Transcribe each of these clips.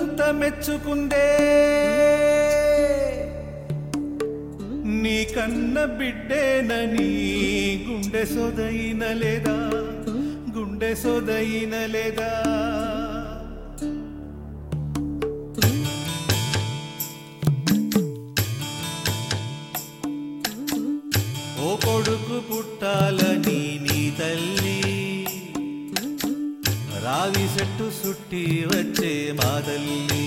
ఊరంతా మెచ్చుకుందే నీ కన్న బిడ్డేనని గుండె సొదయిన లేదా గుండె సొదయిన లేదా ఓ కొడుకు పుట్టాలని నీ తల్లి రావి చెట్టు సుట్టి వచ్చే మా తల్లి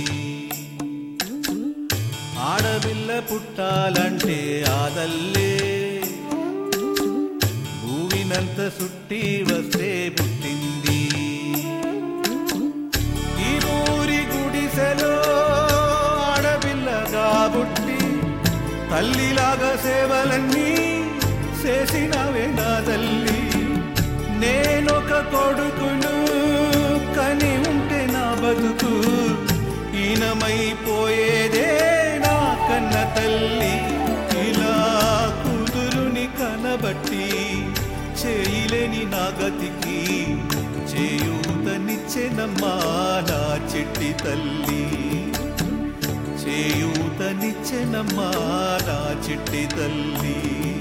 ఆడపిల్ల పుట్టాలంటే ఆ తల్లే భూమినంత సుట్టి వస్తే పుట్టింది ఈ ఊరి గుడిసెలో ఆడపిల్లగా పుట్టి తల్లిలాగా సేవలన్నీ చేసినవే నా తల్లి నేనొక కొడుకును కని ఉంటే నా బతుకు ఈనమైపోయేదే నా కన్న తల్లి ఇలా కూతురుని కనబట్టి చేయలేని నా గతికి చేయూతనిచ్చెనమ్మా నా చిట్టి తల్లి చేయూతనిచ్చెనమ్మా నా చిట్టి తల్లి